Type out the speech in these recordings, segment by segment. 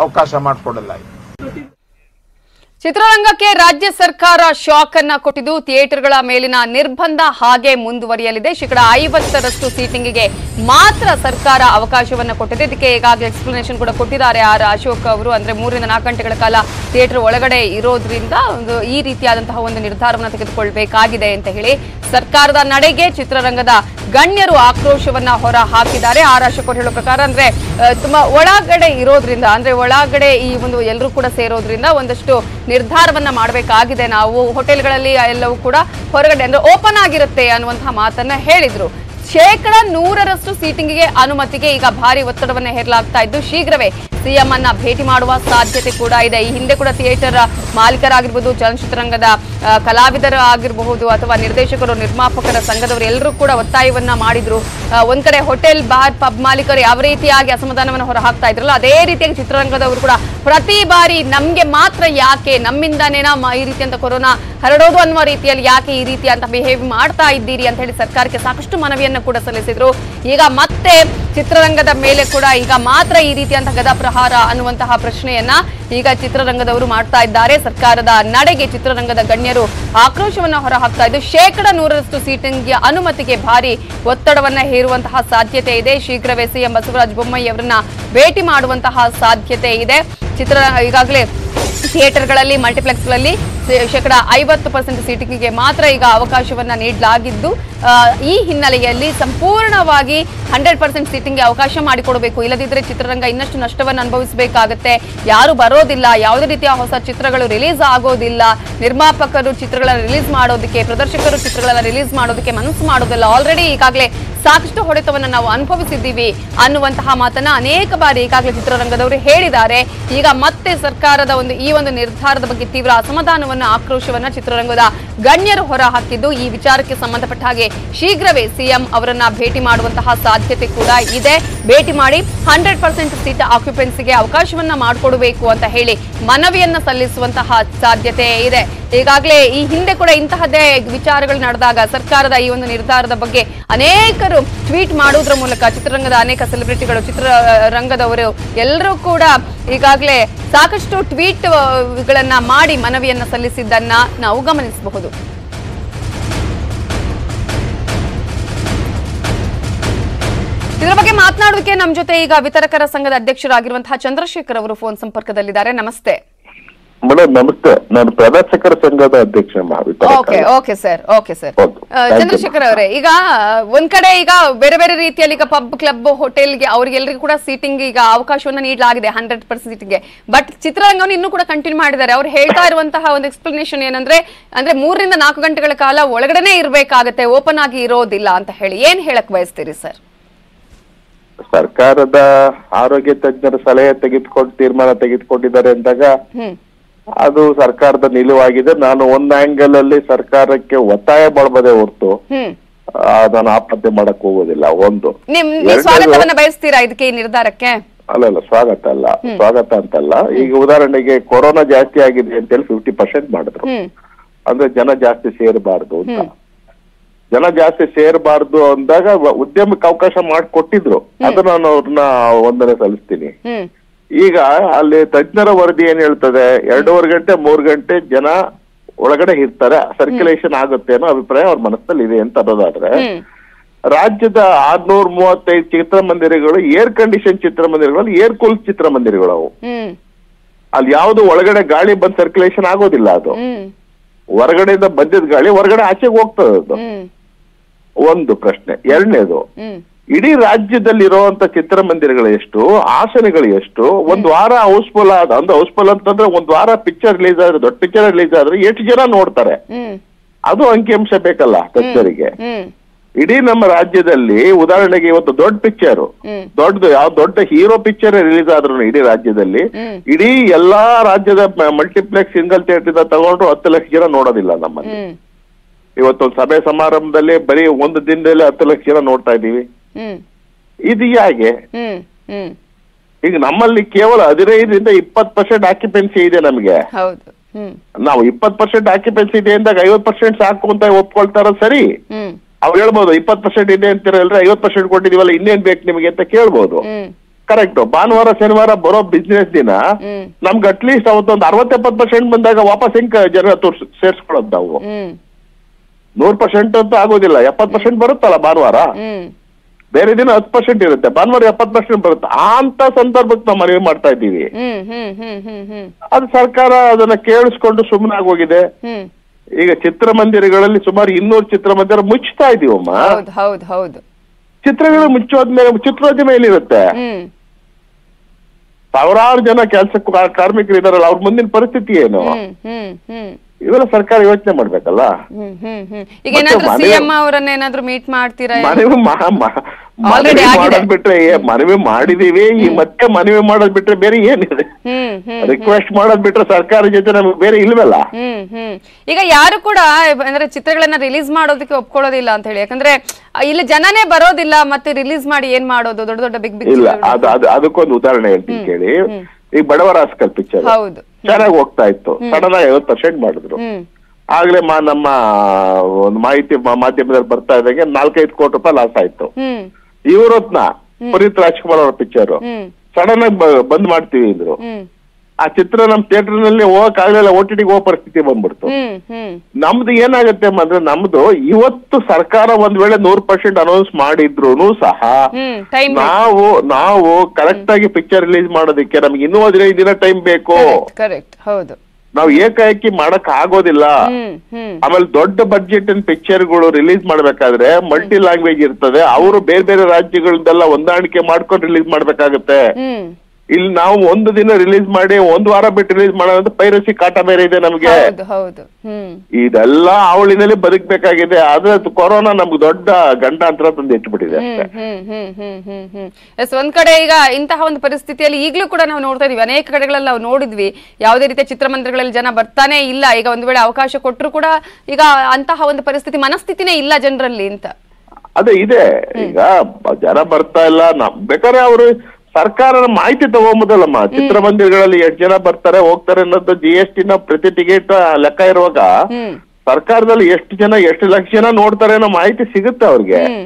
ಅವಕಾಶ ಮಾಡಿಕೊಡಲಾಗಿದೆ ಚಿತ್ರರಂಗಕ್ಕೆ ರಾಜ್ಯ ಸರ್ಕಾರ ಶಾಕ್ ಅನ್ನ ಕೊಟ್ಟಿದ್ದು ಥಿಯೇಟರ್ಗಳ ಮೇಲಿನ ನಿರ್ಬಂಧ ಹಾಗೆ ಮುಂದುವರಿಯಲಿದೆ ಶೇಕಡ ಐವತ್ತರಷ್ಟು ಸೀಟಿಂಗಿಗೆ ಮಾತ್ರ ಸರ್ಕಾರ ಅವಕಾಶವನ್ನ ಕೊಟ್ಟಿದೆ ಇದಕ್ಕೆ ಈಗಾಗಲೇ ಎಕ್ಸ್ಪ್ಲನೇಷನ್ ಕೂಡ ಕೊಟ್ಟಿದ್ದಾರೆ ಆರ್ ಅಶೋಕ್ ಅವರು ಅಂದ್ರೆ ಮೂರರಿಂದ ನಾಲ್ಕು ಗಂಟೆಗಳ ಕಾಲ ಥಿಯೇಟರ್ ಒಳಗಡೆ ಇರೋದ್ರಿಂದ ಒಂದು ಈ ರೀತಿಯಾದಂತಹ ಒಂದು ನಿರ್ಧಾರವನ್ನು ತೆಗೆದುಕೊಳ್ಬೇಕಾಗಿದೆ ಅಂತ ಹೇಳಿ ಸರ್ಕಾರದ ನಡೆಗೆ ಚಿತ್ರರಂಗದ ಗಣ್ಯರು ಆಕ್ರೋಶವನ್ನ ಹೊರ ಹಾಕಿದ್ದಾರೆ ಆರ್ ಅಶೋಕ್ ಅವರು ಹೇಳೋ ಪ್ರಕಾರ ಅಂದ್ರೆ ಆ, ತುಂಬಾ ಒಳಗಡೆ ಇರೋದ್ರಿಂದ ಅಂದ್ರೆ ಒಳಗಡೆ ಈ ಒಂದು ಎಲ್ಲರೂ ಕೂಡ ಸೇರೋದ್ರಿಂದ ಒಂದಷ್ಟು ನಿರ್ಧಾರವನ್ನ ಮಾಡಬೇಕಾಗಿದೆ ನಾವು ಹೋಟೆಲ್ಗಳಲ್ಲಿ ಎಲ್ಲವೂ ಕೂಡ ಹೊರಗಡೆ ಅಂದ್ರೆ ಓಪನ್ ಆಗಿರುತ್ತೆ ಅನ್ನುವಂತಹ ಮಾತನ್ನ ಹೇಳಿದ್ರು ಶೇಕಡ ನೂರರಷ್ಟು ಸೀಟಿಂಗಿಗೆ ಅನುಮತಿಗೆ ಈಗ ಭಾರಿ ಒತ್ತಡವನ್ನ ಹೇರಲಾಗ್ತಾ ಇದ್ದು ಶೀಘ್ರವೇ ಸಿಎಂ ಅನ್ನ ಭೇಟಿ ಮಾಡುವ ಸಾಧ್ಯತೆ ಕೂಡ ಇದೆ ಈ ಹಿಂದೆ ಕೂಡ ಥಿಯೇಟರ್ ಮಾಲೀಕರಾಗಿರ್ಬೋದು ಚಲನಚಿತ್ರರಂಗದ ಆ, ಕಲಾವಿದರು ಆಗಿರಬಹುದು ಅಥವಾ ನಿರ್ದೇಶಕರು ನಿರ್ಮಾಪಕರ ಸಂಘದವರು ಎಲ್ಲರೂ ಕೂಡ ಒತ್ತಾಯವನ್ನ ಮಾಡಿದ್ರು ಆ, ಒಂದ್ ಕಡೆ ಹೋಟೆಲ್ ಬಾರ್ ಪಬ್ ಮಾಲೀಕರು ಯಾವ ರೀತಿಯಾಗಿ ಅಸಮಾಧಾನವನ್ನು ಹೊರ ಹಾಕ್ತಾ ಇದ್ರಲ್ಲ ಅದೇ ರೀತಿಯಾಗಿ ಚಿತ್ರರಂಗದವರು ಕೂಡ ಪ್ರತಿ ಬಾರಿ ನಮ್ಗೆ ಮಾತ್ರ ಯಾಕೆ ನಮ್ಮಿಂದಾನೇನಾ ಮ- ಈ ರೀತಿಯಂತ ಕೊರೋನಾ ಹರಡೋದು ಅನ್ನುವ ರೀತಿಯಲ್ಲಿ ಯಾಕೆ ಈ ರೀತಿ ಅಂತ ಬಿಹೇವ್ ಮಾಡ್ತಾ ಇದ್ದೀರಿ ಅಂತ ಹೇಳಿ ಸರ್ಕಾರಕ್ಕೆ ಸಾಕಷ್ಟು ಮನವಿಯನ್ನ ಕೂಡ ಸಲ್ಲಿಸಿದ್ರು ಈಗ ಮತ್ತೆ ಚಿತ್ರರಂಗದ ಮೇಲೆ ಕೂಡ ಈಗ ಮಾತ್ರ ಈ ರೀತಿಯಂತ ಗದಾಪ್ರಹಾರ ಅನ್ನುವಂತಹ ಪ್ರಶ್ನೆಯನ್ನ ಈಗ ಚಿತ್ರರಂಗದವರು ಮಾಡ್ತಾ ಇದ್ದಾರೆ ಸರ್ಕಾರದ ನಡೆಗೆ ಚಿತ್ರರಂಗದ ಗಣ್ಯರು ಆಕ್ರೋಶವನ್ನ ಹೊರ ಹಾಕ್ತಾ ಇದ್ದು ಶೇಕಡ ನೂರರಷ್ಟು ಸೀಟಿಂಗ್ ಅನುಮತಿಗೆ ಭಾರಿ ಒತ್ತಡವನ್ನ ಹೇರುವಂತಹ ಸಾಧ್ಯತೆ ಇದೆ ಶೀಘ್ರವೇ ಸಿಎಂ ಬಸವರಾಜ ಬೊಮ್ಮಾಯಿ ಅವರನ್ನ ಭೇಟಿ ಮಾಡುವಂತಹ ಸಾಧ್ಯತೆ ಇದೆ ಚಿತ್ರ ಈಗಾಗಲೇ ಥಿಯೇಟರ್ಗಳಲ್ಲಿ ಮಲ್ಟಿಪ್ಲೆಕ್ಸ್ಗಳಲ್ಲಿ ಶೇ- ಶೇಕಡ ಐವತ್ತು ಪರ್ಸೆಂಟ್ ಸೀಟಿಂಗಿಗೆ ಮಾತ್ರ ಈಗ ಅವಕಾಶವನ್ನ ನೀಡಲಾಗಿದ್ದು ಆ, ಈ ಹಿನ್ನೆಲೆಯಲ್ಲಿ ಸಂಪೂರ್ಣವಾಗಿ ಹಂಡ್ರೆಡ್ ಪರ್ಸೆಂಟ್ ಸೀಟಿಂಗ್ಗೆ ಅವಕಾಶ ಮಾಡಿಕೊಡಬೇಕು ಇಲ್ಲದಿದ್ದರೆ ಚಿತ್ರರಂಗ ಇನ್ನಷ್ಟು ನಷ್ಟವನ್ನು ಅನುಭವಿಸಬೇಕಾಗತ್ತೆ ಯಾರು ಬರೋದಿಲ್ಲ ಯಾವುದೇ ರೀತಿಯ ಹೊಸ ಚಿತ್ರಗಳು ರಿಲೀಸ್ ಆಗೋದಿಲ್ಲ ನಿರ್ಮಾಪಕರು ಚಿತ್ರಗಳನ್ನ ರಿಲೀಸ್ ಮಾಡೋದಕ್ಕೆ ಪ್ರದರ್ಶಕರು ಚಿತ್ರಗಳನ್ನ ರಿಲೀಸ್ ಮಾಡೋದಕ್ಕೆ ಮನಸ್ಸು ಮಾಡೋದಿಲ್ಲ ಆಲ್ರೆಡಿ ಈಗಾಗಲೇ ಸಾಕಷ್ಟು ಹೊಡೆತವನ್ನು ನಾವು ಅನುಭವಿಸಿದ್ದೀವಿ ಅನ್ನುವಂತಹ ಮಾತನ್ನ ಅನೇಕ ಬಾರಿ ಈಗಾಗಲೇ ಚಿತ್ರರಂಗದವರು ಹೇಳಿದ್ದಾರೆ ಈಗ ಮತ್ತೆ ಸರ್ಕಾರದ ಒಂದು ಈ ಒಂದು ನಿರ್ಧಾರದ ಬಗ್ಗೆ ತೀವ್ರ ಅಸಮಾಧಾನವನ್ನ ಆಕ್ರೋಶವನ್ನ ಚಿತ್ರರಂಗದ ಗಣ್ಯರು ಹೊರ ಹಾಕಿದ್ದು ಈ ವಿಚಾರಕ್ಕೆ ಸಂಬಂಧಪಟ್ಟ ಹಾಗೆ ಶೀಘ್ರವೇ ಸಿಎಂ ಅವರನ್ನ ಭೇಟಿ ಮಾಡುವಂತಹ ಸಾಧ್ಯತೆ ಕೂಡ ಇದೆ ಭೇಟಿ ಮಾಡಿ ಹಂಡ್ರೆಡ್ ಪರ್ಸೆಂಟ್ ಸೀಟ್ ಆಕ್ಯುಪೆನ್ಸಿಗೆ ಅವಕಾಶವನ್ನ ಮಾಡಿಕೊಡಬೇಕು ಅಂತ ಹೇಳಿ ಮನವಿಯನ್ನ ಸಲ್ಲಿಸುವಂತಹ ಸಾಧ್ಯತೆ ಇದೆ ಈಗಾಗಲೇ ಈ ಹಿಂದೆ ಕೂಡ ಇಂತಹದ್ದೇ ವಿಚಾರಗಳು ನಡೆದಾಗ ಸರ್ಕಾರದ ಈ ಒಂದು ನಿರ್ಧಾರದ ಬಗ್ಗೆ ಅನೇಕರು ಟ್ವೀಟ್ ಮಾಡುವುದರ ಮೂಲಕ ಚಿತ್ರರಂಗದ ಅನೇಕ ಸೆಲೆಬ್ರಿಟಿಗಳು ಚಿತ್ರರಂಗದವರು ಎಲ್ಲರೂ ಕೂಡ ಈಗಾಗಲೇ ಸಾಕಷ್ಟು ಟ್ವೀಟ್ ಗಳನ್ನ ಮಾಡಿ ಮನವಿಯನ್ನ ಸಲ್ಲಿಸಿದ್ದನ್ನ ನಾವು ಗಮನಿಸಬಹುದು ಇದರ ಬಗ್ಗೆ ಮಾತನಾಡೋದಕ್ಕೆ ನಮ್ಮ ಜೊತೆ ಈಗ ವಿತರಕರ ಸಂಘದ ಅಧ್ಯಕ್ಷರಾಗಿರುವಂತಹ ಚಂದ್ರಶೇಖರ್ ಅವರು ಫೋನ್ ಸಂಪರ್ಕದಲ್ಲಿದ್ದಾರೆ ನಮಸ್ತೆ ಮೇಡಮ್ ನಮಸ್ತೆ ನಾನು ಪ್ರದರ್ಶಕರ ಸಂಘದ ಅಧ್ಯಕ್ಷ ಅಮ್ಮ, ವಿತರಕ. Okay okay sir okay sir ಹೌದು. Thank you. ಚಂದ್ರಶೇಖರ್ ಅವರೇ ಈಗ ಒಂದ್ ಕಡೆ ಈಗ ಬೇರೆ ಬೇರೆ ರೀತಿಯಲ್ಲಿ ಈಗ ಪಬ್ ಕ್ಲಬ್ ಹೋಟೆಲ್ಗೆ ಅವ್ರಿಗೆಲ್ಲರಿಗೂ ಕೂಡ ಸೀಟಿಂಗ್ ಈಗ ಅವಕಾಶವನ್ನ ನೀಡಲಾಗಿದೆ ಹಂಡ್ರೆಡ್ ಪರ್ಸೆಂಟ್ ಸೀಟಿಂಗ್ ಬಟ್ ಚಿತ್ರರಂಗವನ್ನು ಇನ್ನೂ ಕೂಡ ಕಂಟಿನ್ಯೂ ಮಾಡಿದ್ದಾರೆ ಅವ್ರು ಹೇಳ್ತಾ ಇರುವಂತಹ ಒಂದು ಎಕ್ಸ್ಪ್ಲನೇಷನ್ ಏನಂದ್ರೆ ಅಂದ್ರೆ ಮೂರರಿಂದ ನಾಲ್ಕು ಗಂಟೆಗಳ ಕಾಲ ಒಳಗಡೆನೆ ಇರ್ಬೇಕಾಗತ್ತೆ ಓಪನ್ ಆಗಿ ಇರೋದಿಲ್ಲ ಅಂತ ಹೇಳಿ ಏನ್ ಹೇಳಕ್ ಬಯಸ್ತೀರಿ ಸರ್ ಸರ್ಕಾರದ ಆರೋಗ್ಯ ತಜ್ಞರ ಸಲಹೆ ತೆಗೆದುಕೊಂಡು ತೀರ್ಮಾನ ತೆಗೆದುಕೊಂಡಿದ್ದಾರೆ ಅಂದಾಗ ಹ್ಮ್ ಅದು ಸರ್ಕಾರದ ನಿಲುವಾಗಿದೆ ನಾನು ಒಂದ್ ಆಂಗಲ್ ಅಲ್ಲಿ ಸರ್ಕಾರಕ್ಕೆ ಒತ್ತಾಯ ಮಾಡಬಹುದೇ ಹೊರತು ಹ್ಮ್ ಆ, ನಾನು ಆಪತ್ತೆ ಮಾಡಕ್ ಹೋಗೋದಿಲ್ಲ ಒಂದು ನಿಮ್ ನೀವು ಎರಡನೇದು- ಸ್ವಾಗತವನ್ನ ಬಯಸ್ತೀರಾ ಇದಕ್ಕೆ ಈ ನಿರ್ಧಾರಕ್ಕೆ ಅಲ್ಲ ಅಲ್ಲ ಸ್ವಾಗತ ಅಲ್ಲ ಸ್ವಾಗತ ಅಂತಲ್ಲ ಈಗ ಉದಾಹರಣೆಗೆ ಕೊರೋನಾ ಜಾಸ್ತಿ ಆಗಿದೆ ಅಂತೇಳಿ ಫಿಫ್ಟಿ ಪರ್ಸೆಂಟ್ ಮಾಡಿದ್ರು ಹ್ಮ್ ಅಂದ್ರೆ ಜನ ಜಾಸ್ತಿ ಸೇರಬಾರ್ದು ಅಂತ ಜನ ಜಾಸ್ತಿ ಸೇರಬಾರ್ದು ಅಂದಾಗ ವ- ಉದ್ಯಮಕ್ಕೆ ಅವಕಾಶ ಮಾಡಿಕೊಟ್ಟಿದ್ರು ಅದು ನಾನು ಅವ್ರನ್ನ ವಂದನೆ ಸಲ್ಲಿಸ್ತೀನಿ ಹ್ಮ್ ಈಗ ಅಲ್ಲಿ ತಜ್ಞರ ವರದಿ ಏನ್ ಹೇಳ್ತದೆ ಎರಡೂವರೆ ಗಂಟೆ ಮೂರ್ ಗಂಟೆ ಜನ ಒಳಗಡೆ ಇರ್ತಾರೆ ಸರ್ಕ್ಯುಲೇಷನ್ ಆಗುತ್ತೆ ಅನ್ನೋ ಅಭಿಪ್ರಾಯ ಅವ್ರ ಮನಸ್ಸಲ್ಲಿ ಇದೆ ಅಂತ ಅನ್ನೋದಾದ್ರೆ ಹ್ಮ್ ರಾಜ್ಯದ ಆರ್ನೂರ ಮೂವತ್ತೈದು ಚಿತ್ರಮಂದಿರಗಳು ಏರ್ ಕಂಡೀಷನ್ ಚಿತ್ರಮಂದಿರಗಳು ಏರ್ ಕೂಲ್ ಚಿತ್ರಮಂದಿರಗಳು ಅವು ಹ್ಮ್ ಅಲ್ಲಿ ಯಾವ್ದು ಒಳಗಡೆ ಗಾಳಿ ಬಂದ್ ಸರ್ಕ್ಯುಲೇಷನ್ ಆಗೋದಿಲ್ಲ ಅದು ಹ್ಮ್ ಹೊರಗಡೆಯಿಂದ ಬಂದಿದ್ ಗಾಳಿ ಹೊರಗಡೆ ಆಚೆಗೆ ಹೋಗ್ತದೆ ಅದು ಹ್ಮ್ ಒಂದು ಪ್ರಶ್ನೆ ಎರಡನೇದು ಹ್ಮ್ ಇಡೀ ರಾಜ್ಯದಲ್ಲಿ ಇರುವಂತ ಚಿತ್ರಮಂದಿರಗಳು ಎಷ್ಟು ಆಸನಗಳು ಎಷ್ಟು ಒಂದ್ ವಾರ ಹೌಸ್ಫುಲ್ ಆದ ಅಂದ್ರೆ ಹೌಸ್ಫುಲ್ ಅಂತಂದ್ರೆ ಒಂದ್ ವಾರ ಪಿಕ್ಚರ್ ರಿಲೀಸ್ ಆದ್ರೆ ದೊಡ್ಡ ಪಿಕ್ಚರ್ ರಿಲೀಸ್ ಆದ್ರೆ ಎಷ್ಟು ಜನ ನೋಡ್ತಾರೆ ಹ್ಮ್ ಅದು ಅಂಕಿಅಂಶ ಬೇಕಲ್ಲ ತಜ್ಞರಿಗೆ ಹ್ಮ್ ಇಡೀ ನಮ್ಮ ರಾಜ್ಯದಲ್ಲಿ ಉದಾಹರಣೆಗೆ ಇವತ್ತು ದೊಡ್ಡ ಪಿಕ್ಚರ್ ಹ್ಮ್ ದೊಡ್ಡದು ಯಾವ ದೊಡ್ಡ ಹೀರೋ ಪಿಕ್ಚರ್ ರಿಲೀಸ್ ಆದ್ರು ಇಡೀ ರಾಜ್ಯದಲ್ಲಿ ಹ್ಮ್. ಇಡೀ ಎಲ್ಲಾ ರಾಜ್ಯದ ಮಲ್ಟಿಪ್ಲೆಕ್ಸ್ ಸಿಂಗಲ್ ಥಿಯೇಟರ್ ತಗೊಂಡ್ರು ಹತ್ತು ಲಕ್ಷ ಜನ ನೋಡೋದಿಲ್ಲ ನಮ್ಮಲ್ಲಿ ಹ್ಮ್ ಇವತ್ತೊಂದು ಸಭೆ ಸಮಾರಂಭದಲ್ಲಿ ಬರೀ ಒಂದು ದಿನದಲ್ಲಿ ಹತ್ತು ಲಕ್ಷ ಜನ ನೋಡ್ತಾ ಇದೀವಿ ಹ್ಮ್ ಇದು ಹೇಗೆ ಹ್ಮ್ ಹ್ಮ್ ಈಗ ನಮ್ಮಲ್ಲಿ ಕೇವಲ ಹದಿನೈದರಿಂದ ಇಪ್ಪತ್ ಪರ್ಸೆಂಟ್ ಆಕ್ಯುಪೆನ್ಸಿ ಇದೆ ನಮಗೆ ಹೌದು ಹ್ಮ್ ನಾವು ಇಪ್ಪತ್ ಪರ್ಸೆಂಟ್ ಆಕ್ಯುಪೆನ್ಸಿ ಇದೆ ಅಂದಾಗ ಐವತ್ ಪರ್ಸೆಂಟ್ ಸಾಕು ಅಂತ ಒಪ್ಕೊಳ್ತಾರ ಸರಿ ಹ್ಮ್ ಅವ್ರು ಹೇಳ್ಬೋದು ಇಪ್ಪತ್ ಪರ್ಸೆಂಟ್ ಇದೆ ಅಂತೀರಲ್ರಿ ಐವತ್ ಪರ್ಸೆಂಟ್ ಕೊಟ್ಟಿದೀವಲ್ಲ ಇನ್ನೇನ್ ಬೇಕು ನಿಮಗೆ ಅಂತ ಕೇಳ್ಬೋದು ಹ್ಮ್ ಕರೆಕ್ಟ್ ಭಾನುವಾರ ಶನಿವಾರ ಬರೋ ಬಿಸ್ನೆಸ್ ದಿನ ಹ್ಮ್ ನಮ್ಗೆ ಅಟ್ಲೀಸ್ಟ್ ಅವತ್ತೊಂದು ಅರವತ್ತೆಪ್ಪತ್ತು ಪರ್ಸೆಂಟ್ ಬಂದಾಗ ವಾಪಸ್ ಹೆಂಗ್ ಜನ ತೋರ್ಸ್ ಸೇರ್ಸ್ಕೊಳ್ಳೋದು ನಾವು ಹ್ಮ್ ನೂರ್ ಪರ್ಸೆಂಟ್ ಅಂತ ಆಗೋದಿಲ್ಲ ಎಪ್ಪತ್ತು ಪರ್ಸೆಂಟ್ ಬರುತ್ತಲ್ಲ ಭಾನುವಾರ ಹ್ಮ್ ಬೇರೆ ದಿನ ಹತ್ತು ಪರ್ಸೆಂಟ್ ಇರುತ್ತೆ ಭಾನುವಾರ ಎಪ್ಪತ್ತು ಪರ್ಸೆಂಟ್ ಬರುತ್ತೆ ಆ ಅಂತ ಸಂದರ್ಭಕ್ಕೆ ನಾವು ಮನವಿ ಮಾಡ್ತಾ ಇದ್ದೀವಿ ಹ್ಮ್ ಹ್ಮ್ ಹ್ಮ್ ಹ್ಮ್ ಹ್ಮ್ ಅದು ಸರ್ಕಾರ ಅದನ್ನ ಕೇಳಿಸ್ಕೊಂಡು ಸುಮ್ಮನೆ ಆಗೋಗಿದೆ ಹ್ಮ್ ಈಗ ಚಿತ್ರಮಂದಿರಗಳಲ್ಲಿ ಸುಮಾರು ಇನ್ನೂರು ಚಿತ್ರಮಂದಿರ ಮುಚ್ತಾ ಇದೀವಮ್ಮ ಹೌದು ಹೌದು ಹೌದು ಚಿತ್ರಗಳು ಮುಚ್ಚೋದ್ಮೇಲೆ ಚಿತ್ರೋದ್ಯಮ ಏನಿರುತ್ತೆ ಹ್ಮ್ ಸಾವಿರಾರು ಜನ ಕೆಲಸ ಕಾರ್ಮಿಕರು ಇದಾರಲ್ಲ ಅವ್ರ ಮುಂದಿನ ಪರಿಸ್ಥಿತಿ ಏನು ಹ್ಮ್ ಹ್ಮ್ ಹ್ಮ್ ಇವೆಲ್ಲ ಸರ್ಕಾರ ಯೋಚನೆ ಮಾಡ್ಬೇಕಲ್ಲ ಹ್ಮ್ ಹ್ಮ್ ಹ್ಮ್ ಈಗ ಮತ್ತೆ ಏನಾದ್ರೂ ಮನೆ- ಸಿಎಂ ಅವರನ್ನ ಏನಾದ್ರೂ ಮೀಟ್ ಮಾಡ್ತೀರಾ ಮನವಿ ಮಾ- ಮಾ- Already ಮನವಿ ಆಗಿದೆ. ಮಾಡೋದ್ ಬಿಟ್ರೆ ಏ, ಮನವಿ ಮಾಡಿದೀವಿ ಈ ಮತ್ತೆ ಮನವಿ ಮಾಡೋದ್ ಬಿಟ್ರೆ ಬೇರೆ ಏನಿದೆ ಹ್ಮ್ ಹ್ಮ್ ರಿಕ್ವೆಸ್ಟ್ ಮಾಡೋದ್ ಬಿಟ್ರೆ ಸರ್ಕಾರ ಜೊತೆ ನಮ್ಗೆ ಬೇರೆ ಇಲ್ವಲ್ಲ ಹ್ಮ್ ಹ್ಮ್ ಈಗ ಯಾರು ಕೂಡ ಅಂದ್ರೆ ಚಿತ್ರಗಳನ್ನ ರಿಲೀಸ್ ಮಾಡೋದಕ್ಕೆ ಒಪ್ಕೊಳ್ಳೋದಿಲ್ಲ ಅಂತ ಹೇಳಿ ಯಾಕಂದ್ರೆ ಆ, ಇಲ್ಲಿ ಜನನೇ ಬರೋದಿಲ್ಲ ಮತ್ತೆ ರಿಲೀಸ್ ಮಾಡಿ ಏನ್ ಮಾಡೋದು ದೊಡ್ಡ ದೊಡ್ಡ ಬಿಗ್ ಬಿಗ್ ಇಲ್ಲ ಅದು ಅದು ಅದಕ್ಕೊಂದು ಉದಾಹರಣೆ ಹೇಳ್ತೀನಿ ಕೇಳಿ ಈಗ ಬಡವರ ಆಸ್ಕಲ್ ಪಿಕ್ಚರ್ ಹೌದು ಚೆನ್ನಾಗಿ ಹೋಗ್ತಾ ಇತ್ತು ಸಡನ್ ಆಗಿ ಐವತ್ತು ಪರ್ಸೆಂಟ್ ಮಾಡಿದ್ರು ಹ್ಮ್ ಆಗ್ಲೇ ಮಾ ನಮ್ಮ ಒಂದು ಮಾಹಿತಿ ಮಾ- ಮಾಧ್ಯಮದಲ್ಲಿ ಬರ್ತಾ ಇದ್ದಂಗೆ ನಾಲ್ಕೈದು ಕೋಟಿ ರೂಪಾಯಿ ಲಾಸ್ ಆಯ್ತು ಹ್ಮ್ ಇವರತ್ನ ಪುನೀತ್ ರಾಜ್ಕುಮಾರ್ ಅವರ ಪಿಕ್ಚರ್ ಹ್ಮ್ ಸಡನ್ ಆಗಿ ಬ- ಬಂದ್ ಮಾಡ್ತೀವಿ ಅಂದ್ರು ಹ್ಮ್ ಆ ಚಿತ್ರ ನಮ್ ಥಿಯೇಟರ್ ನಲ್ಲಿ ಹೋಗಕ್ ಆಗ್ಲಿಲ್ಲ ಓ ಟಿ ಹೋಗೋ ಪರಿಸ್ಥಿತಿ ಬಂದ್ಬಿಡ್ತು ಹ್ಮ್ ಹ್ಮ್ ನಮ್ದು ಏನಾಗುತ್ತೆ ಅಂದ್ರೆ ನಮ್ದು ಇವತ್ತು ಸರ್ಕಾರ ಒಂದ್ ವೇಳೆ ನೂರ್ ಪರ್ಸೆಂಟ್ ಅನೌನ್ಸ್ ಮಾಡಿದ್ರು ಸಹ ಹ್ಮ್ ಟೈಮ್ ನಾವು ನಾವು ಕರೆಕ್ಟ್ ಆಗಿ ಪಿಕ್ಚರ್ ರಿಲೀಸ್ ಮಾಡೋದಕ್ಕೆ ನಮ್ಗೆ ಇನ್ನೂ ಹದಿನೈದು ದಿನ ಟೈಮ್ ಬೇಕು ಕರೆಕ್ಟ್ ಹೌದು ನಾವು ಏಕಾಏಕಿ ಮಾಡಕ್ ಆಗೋದಿಲ್ಲ ಹ್ಮ್ ಹ್ಮ್ ಆಮೇಲೆ ದೊಡ್ಡ ಬಡ್ಜೆಟ್ ಪಿಕ್ಚರ್ಗಳು ರಿಲೀಸ್ ಮಾಡ್ಬೇಕಾದ್ರೆ ಮಲ್ಟಿ ಲ್ಯಾಂಗ್ವೇಜ್ ಇರ್ತದೆ ಅವರು ಬೇರೆ ಬೇರೆ ರಾಜ್ಯಗಳದ್ದೆಲ್ಲ ಹೊಂದಾಣಿಕೆ ಮಾಡ್ಕೊಂಡು ರಿಲೀಸ್ ಮಾಡ್ಬೇಕಾಗತ್ತೆ ಹ್ಮ್ ಇಲ್ಲಿ ನಾವು ಒಂದು ದಿನ ರಿಲೀಸ್ ಮಾಡಿ ಒಂದ್ ವಾರ ಬಿಟ್ಟು ರಿಲೀಸ್ ಮಾಡೋದು ಪೈರಸಿ ಕಾಟ ಬೇರೆ ಇದೆ ನಮ್ಗೆ ಹೌದು ಹೌದು ಹ್ಮ್ ಇದೆಲ್ಲ ಅವಳಿನಲ್ಲಿ ಬದುಕಬೇಕಾಗಿದೆ ಆದ್ರೆ ಅದು ಕೊರೋನಾ ನಮ್ಗೆ ದೊಡ್ಡ ಗಂಡಾಂತರ ತಂದು ಇಟ್ಬಿಟ್ಟಿದೆ ಹ್ಮ್ ಅಷ್ಟೇ ಹ್ಮ್ ಹ್ಮ್ ಹ್ಮ್ ಹ್ಮ್ ಹ್ಮ್ ಎಸ್ ಒಂದ್ ಕಡೆ ಈಗ ಇಂತಹ ಒಂದು ಪರಿಸ್ಥಿತಿಯಲ್ಲಿ ಈಗಲೂ ಕೂಡ ನಾವು ನೋಡ್ತಾ ಇದೀವಿ ಅನೇಕ ಕಡೆಗಳಲ್ಲಿ ನಾವು ನೋಡಿದ್ವಿ ಯಾವುದೇ ರೀತಿಯ ಚಿತ್ರಮಂದಿರಗಳಲ್ಲಿ ಜನ ಬರ್ತಾನೆ ಇಲ್ಲ ಈಗ ಒಂದು ವೇಳೆ ಅವಕಾಶ ಕೊಟ್ಟರು ಕೂಡ ಈಗ ಅಂತಹ ಒಂದು ಪರಿಸ್ಥಿತಿ ಮನಸ್ಥಿತಿನೇ ಇಲ್ಲ ಜನರಲ್ಲಿ ಅಂತ ಅದೇ ಇದೆ ಈಗ ಬ- ಜನ ಬರ್ತಾ ಇಲ್ಲ ನಮ್ ಬೇಕಾದ್ರೆ ಅವರು ಸರ್ಕಾರದ ಮಾಹಿತಿ ತಗೊಂಬುದಲ್ಲಮ್ಮ ಚಿತ್ರಮಂದಿರಗಳಲ್ಲಿ ಎಷ್ಟು ಜನ ಬರ್ತಾರೆ ಹೋಗ್ತಾರೆ ಅನ್ನೋದು ಜಿ ಎಸ್ ಟಿ ನ ಪ್ರತಿ ಟಿಕೆಟ್ ಲೆಕ್ಕ ಇರುವಾಗ ಹ್ಮ್ ಸರ್ಕಾರದಲ್ಲಿ ಎಷ್ಟು ಜನ ಎಷ್ಟು ಲಕ್ಷ ಜನ ನೋಡ್ತಾರೆ ಅನ್ನೋ ಮಾಹಿತಿ ಸಿಗುತ್ತೆ ಅವ್ರಿಗೆ ಹ್ಮ್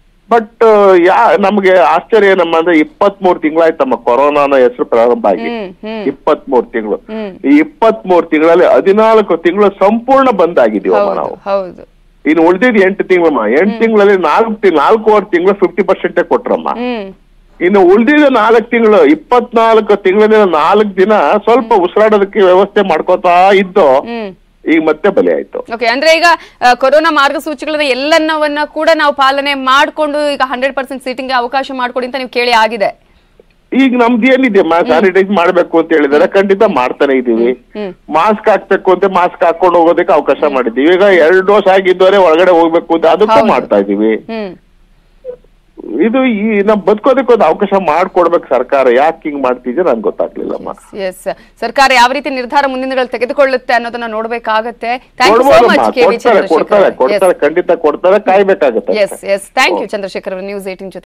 ಬಟ್ ಯಾ ನಮ್ಗೆ ಆಶ್ಚರ್ಯ ಏನಮ್ಮ ಅಂದ್ರೆ ಇಪ್ಪತ್ ಮೂರ್ ತಿಂಗಳಾಯ್ತಮ್ಮ ಕೊರೋನಾನ ಹೆಸರು ಪ್ರಾರಂಭ ಆಗಿ ಹ್ಮ್ ಹ್ಮ್ ಇಪ್ಪತ್ ಮೂರ್ ತಿಂಗಳು ಹ್ಮ್ ಈ ಇಪ್ಪತ್ ಮೂರ್ ತಿಂಗಳಲ್ಲಿ ಹದಿನಾಲ್ಕು ತಿಂಗಳು ಸಂಪೂರ್ಣ ಬಂದ್ ಆಗಿದೀವಮ್ಮ ಹೌದು ನಾವು ಹೌದು ಇನ್ನು ಉಳಿದಿದ್ ಎಂಟು ತಿಂಗಳಮ್ಮ ಎಂಟು ತಿಂಗಳಲ್ಲಿ ನಾಲ್ಕು ತಿಂಗ್ ನಾಲ್ಕೂವರೆ ತಿಂಗಳು ಫಿಫ್ಟಿ ಪರ್ಸೆಂಟೇ ಕೊಟ್ರಮ್ಮ ಹ್ಮ್ ಇನ್ನು ಉಳಿದಿದ ನಾಲ್ಕು ತಿಂಗಳು ಇಪ್ಪತ್ನಾಲ್ಕು ತಿಂಗಳಿನ ನಾಲ್ಕು ದಿನ ಸ್ವಲ್ಪ ಉಸಿರಾಡೋದಕ್ಕೆ ವ್ಯವಸ್ಥೆ ಮಾಡ್ಕೋತಾ ಇದ್ದು ಹ್ಮ್ ಈಗ ಮತ್ತೆ ಬಲಿ ಆಯ್ತು ಓಕೆ ಅಂದ್ರೆ ಈಗ ಆ, ಕೊರೋನಾ ಮಾರ್ಗಸೂಚಿಗಳನ್ನ ಎಲ್ಲನ್ನವನ್ನ ಕೂಡ ನಾವು ಪಾಲನೆ ಮಾಡ್ಕೊಂಡು ಈಗ ಹಂಡ್ರೆಡ್ ಪರ್ಸೆಂಟ್ ಸೀಟಿಂಗ್ ಅವಕಾಶ ಮಾಡ್ಕೊಡಿ ಅಂತ ನೀವು ಕೇಳಿ ಆಗಿದೆ ಈಗ ನಮ್ದು ಏನಿದೆ ಸ್ಯಾನಿಟೈಸ್ ಮಾಡ್ಬೇಕು ಅಂತ ಹೇಳಿದಾರೆ ಖಂಡಿತ ಮಾಡ್ತಾನೆ ಇದೀವಿ ಹ್ಮ್ ಮಾಸ್ಕ್ ಹಾಕ್ಬೇಕು ಅಂತ ಮಾಸ್ಕ್ ಹಾಕೊಂಡು ಹೋಗೋದಕ್ಕೆ ಅವಕಾಶ ಮಾಡಿದ್ದೀವಿ ಈಗ ಎರಡು ಡೋಸ್ ಆಗಿದ್ದವರೆ ಒಳಗಡೆ ಹೋಗ್ಬೇಕು ಅಂತ ಅದಕ್ಕೂ ಹೌದು. ಮಾಡ್ತಾ ಇದೀವಿ ಹ್ಮ್ ಇದು ಈ ನಮ್ ಬದುಕೋದಕ್ಕೆ ಒಂದು ಅವಕಾಶ ಮಾಡ್ಕೊಡ್ಬೇಕು ಸರ್ಕಾರ ಯಾಕೆ ಹಿಂಗ್ ಮಾಡ್ತಿದ್ಯೋ ನನ್ಗೆ ಗೊತ್ತಾಗ್ಲಿಲ್ಲಮ್ಮ ಎಸ್ ಸರ್ಕಾರ ಯಾವ ರೀತಿ ನಿರ್ಧಾರ ಮುಂದಿನ ದಿನಗಳಲ್ಲಿ ತೆಗೆದುಕೊಳ್ಳುತ್ತೆ ಅನ್ನೋದನ್ನ ನೋಡ್ಬೇಕಾಗತ್ತೆ ಥ್ಯಾಂಕ್ ಯು ಸೋ ಕೊಡ್ಬೋದಮ್ಮ ಮಚ್ ಕೆ ವಿ ಕೊಡ್ತಾರೆ ಕೊಡ್ತಾರೆ ಚಂದ್ರಶೇಖರ್ ಕೊಡ್ತಾರೆ ಖಂಡಿತ ಕೊಡ್ತಾರೆ ಕಾಯ್ಬೇಕಾಗತ್ತೆ yes yes thank you Chandrashekhar news eighteen ಜೊತೆ